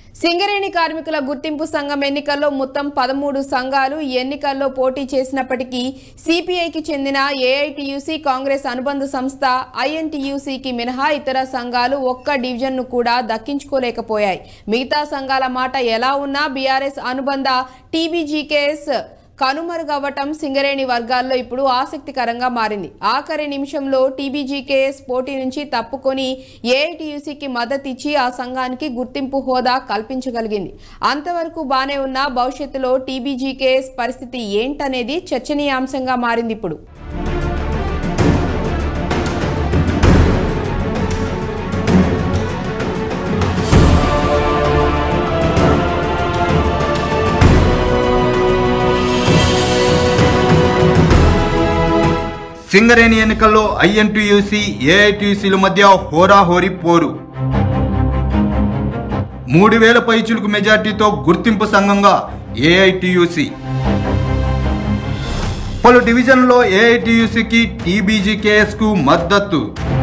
సింగరేణి కార్మికుల గుర్తింపు సంఘం ఎన్నికల్లో మొత్తం పదమూడు సంఘాలు ఈ ఎన్నికల్లో పోటీ చేసినప్పటికీ సిపిఐకి చెందిన ఏఐటియుసి కాంగ్రెస్ అనుబంధ సంస్థ ఐఎన్టీయూసీకి మినహా ఇతర సంఘాలు ఒక్క డివిజన్ను కూడా దక్కించుకోలేకపోయాయి మిగతా సంఘాల మాట ఎలా ఉన్నా బీఆర్ఎస్ అనుబంధ టీబీజీకేఎస్ కనుమరుగవ్వటం సింగరేణి వర్గాల్లో ఇప్పుడు ఆసక్తికరంగా మారింది ఆఖరి నిమిషంలో టీబీజీకేఎస్ పోటీ నుంచి తప్పుకొని ఏఐటీయూసీకి మద్దతు ఇచ్చి ఆ సంఘానికి గుర్తింపు హోదా కల్పించగలిగింది అంతవరకు బానే ఉన్న భవిష్యత్తులో టీబీజీకేఎస్ పరిస్థితి ఏంటనేది చర్చనీయాంశంగా మారింది ఇప్పుడు సింగరేణి ఎన్నికల్లో ఐఎన్టీయూసీ ఏఐటీయూసీల మధ్య హోరాహోరీ పోరు మూడు వేల పైచులకు మెజార్టీతో గుర్తింపు సంఘంగా ఏఐటీయూసీ పలు డివిజన్లో ఏఐటీయూసీకి టీబీజీకేఎస్కు మద్దతు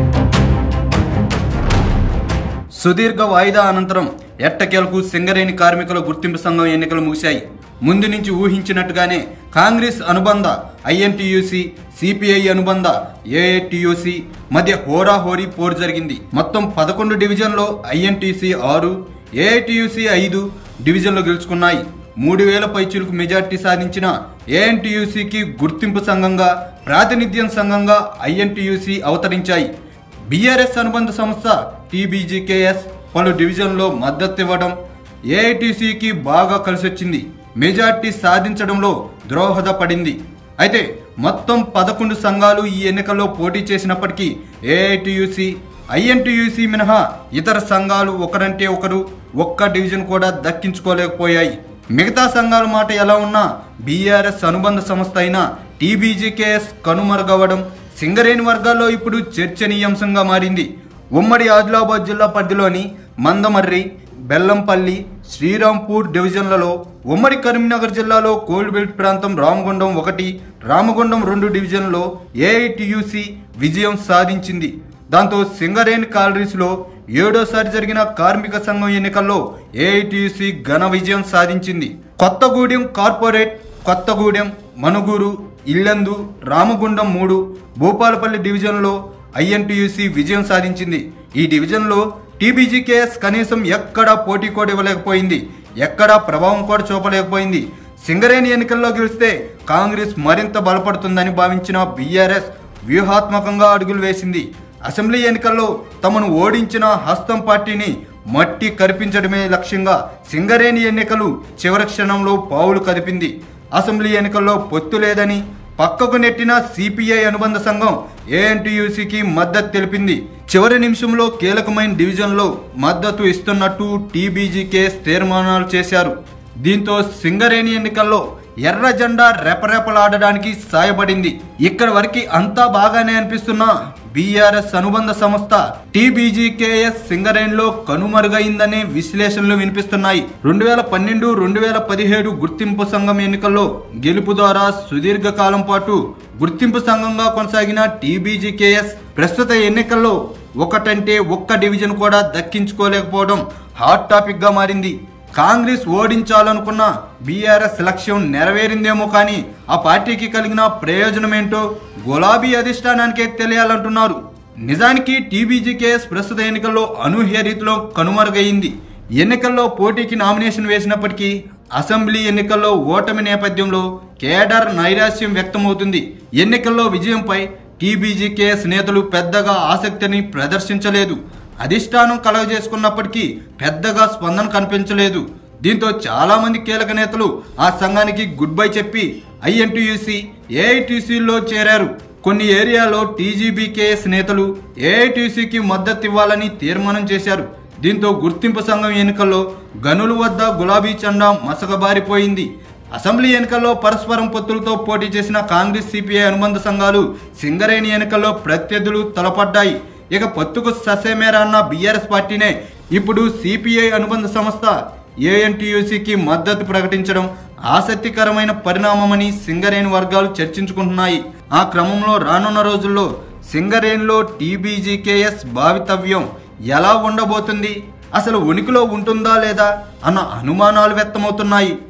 సుదీర్ఘ వాయిదా అనంతరం ఎట్టకేలకు సింగరేణి కార్మికుల గుర్తింపు సంఘం ఎన్నికలు ముగిశాయి ముందు నుంచి ఊహించినట్టుగానే కాంగ్రెస్ అనుబంధ ఐఎన్టీయూసీ సిపిఐ అనుబంధ ఏఐటియుసి మధ్య హోరాహోరీ పోరు జరిగింది మొత్తం పదకొండు డివిజన్లో ఐఎన్టీసీ ఆరు ఏఐటియుసి ఐదు డివిజన్లు గెలుచుకున్నాయి మూడు వేల పైచులకు మెజార్టీ సాధించిన ఏఎన్టీయూసీకి గుర్తింపు సంఘంగా ప్రాతినిధ్యం సంఘంగా ఐఎన్టీయూసీ అవతరించాయి బీఆర్ఎస్ అనుబంధ సంస్థ టీబీజీకేఎస్ పలు డివిజన్లో మద్దతు ఇవ్వడం ఏఐటీసీకి బాగా కలిసొచ్చింది మెజార్టీ సాధించడంలో ద్రోహదపడింది అయితే మొత్తం పదకొండు సంఘాలు ఈ ఎన్నికల్లో పోటీ చేసినప్పటికీ ఏఐటియుసి ఐఎన్టీయూసీ మినహా ఇతర సంఘాలు ఒకరంటే ఒకరు ఒక్క డివిజన్ కూడా దక్కించుకోలేకపోయాయి మిగతా సంఘాల మాట ఎలా ఉన్నా బీఆర్ఎస్ అనుబంధ సంస్థ అయిన టీబీజీకేఎస్ కనుమరుగవ్వడం సింగరేణి వర్గాల్లో ఇప్పుడు చర్చనీయాంశంగా మారింది ఉమ్మడి ఆదిలాబాద్ జిల్లా పరిధిలోని మందమర్రి బెల్లంపల్లి శ్రీరాంపూర్ డివిజన్లలో ఉమ్మడి కరీంనగర్ జిల్లాలో కోల్బెల్ట్ ప్రాంతం రామగుండం ఒకటి రామగుండం రెండు డివిజన్లో ఏఐటియుసి విజయం సాధించింది దాంతో సింగరేణి కాలరీస్లో ఏడోసారి జరిగిన కార్మిక సంఘం ఎన్నికల్లో ఏఐటియుసి ఘన విజయం సాధించింది కొత్తగూడెం కార్పొరేట్ కొత్తగూడెం మనుగూరు ఇల్లందు రామగుండం మూడు భూపాలపల్లి డివిజన్లో ఐఎన్టీయూసీ విజయం సాధించింది ఈ డివిజన్లో టీబీజీకేఎస్ కనీసం ఎక్కడా పోటీ కూడా ఇవ్వలేకపోయింది ఎక్కడా ప్రభావం కూడా చూపలేకపోయింది సింగరేణి ఎన్నికల్లో గెలిస్తే కాంగ్రెస్ మరింత బలపడుతుందని భావించిన బీఆర్ఎస్ వ్యూహాత్మకంగా అడుగులు వేసింది అసెంబ్లీ ఎన్నికల్లో తమను ఓడించిన హస్తం పార్టీని మట్టి కరిపించడమే లక్ష్యంగా సింగరేణి ఎన్నికలు చివరి క్షణంలో పావులు కదిపింది అసెంబ్లీ ఎన్నికల్లో పొత్తు లేదని పక్కకు నెట్టిన సిపిఐ అనుబంధ సంఘం ఏఎన్టీయూసీకి మద్దతు తెలిపింది చివరి నిమిషంలో కీలకమైన డివిజన్లో మద్దతు ఇస్తున్నట్టు టీబీజీకేఎస్ తీర్మానాలు చేశారు దీంతో సింగరేణి ఎన్నికల్లో ఎర్ర జెండా రెపరెపలాడడానికి సాయపడింది ఇక్కడ వరకు అంతా బాగానే అనిపిస్తున్నా బీఆర్ఎస్ అనుబంధ సంస్థ టీబీజీకేఎస్ సింగరేణిలో కనుమరుగైందనే విశ్లేషణలు వినిపిస్తున్నాయి రెండు వేల పన్నెండు రెండు వేల పదిహేడు గుర్తింపు సంఘం ఎన్నికల్లో గెలుపు ద్వారా సుదీర్ఘ కాలం పాటు గుర్తింపు సంఘంగా కొనసాగిన టీబీజీకేఎస్ ప్రస్తుత ఎన్నికల్లో ఒకటంటే ఒక్క డివిజన్ కూడా దక్కించుకోలేకపోవడం హాట్ టాపిక్ గా మారింది కాంగ్రెస్ ఓడించాలనుకున్న బీఆర్ఎస్ లక్ష్యం నెరవేరిందేమో కానీ ఆ పార్టీకి కలిగిన ప్రయోజనమేంటో గులాబీ అధిష్టానానికే తెలియాలంటున్నారు నిజానికి టీబీజీకేఎస్ ప్రస్తుత ఎన్నికల్లో అనూహ్య రీతిలో కనుమరుగైంది ఎన్నికల్లో పోటీకి నామినేషన్ వేసినప్పటికీ అసెంబ్లీ ఎన్నికల్లో ఓటమి నేపథ్యంలో కేడర్ నైరాశ్యం వ్యక్తమవుతుంది ఎన్నికల్లో విజయంపై టీబీజీకేఎస్ నేతలు పెద్దగా ఆసక్తిని ప్రదర్శించలేదు అధిష్టానం కలగజేసుకున్నప్పటికీ పెద్దగా స్పందన కనిపించలేదు దీంతో చాలా మంది కీలక నేతలు ఆ సంఘానికి గుడ్ బై చెప్పి ఐఎన్టీయూసీ ఏఐటీసీలో చేరారు కొన్ని ఏరియాలో టీజీబీకేఎస్ నేతలు ఏఐటీసీకి మద్దతు ఇవ్వాలని తీర్మానం చేశారు దీంతో గుర్తింపు సంఘం ఎన్నికల్లో గనుల వద్ద గులాబీ చండా మసకబారిపోయింది అసెంబ్లీ ఎన్నికల్లో పరస్పరం పొత్తులతో పోటీ చేసిన కాంగ్రెస్ సిపిఐ అనుబంధ సంఘాలు సింగరేణి ఎన్నికల్లో ప్రత్యర్థులు తలపడ్డాయి ఇక పొత్తుకు ససేమేరా అన్న బీఆర్ఎస్ పార్టీనే ఇప్పుడు సిపిఐ అనుబంధ సంస్థ ఏఎన్టీయూసీకి మద్దతు ప్రకటించడం ఆసక్తికరమైన పరిణామమని సింగరేణి వర్గాలు చర్చించుకుంటున్నాయి ఆ క్రమంలో రానున్న రోజుల్లో సింగరేణిలో టీబీజీకేఎస్ భావితవ్యం ఎలా ఉండబోతుంది అసలు ఉనికిలో ఉంటుందా లేదా అన్న అనుమానాలు వ్యక్తమవుతున్నాయి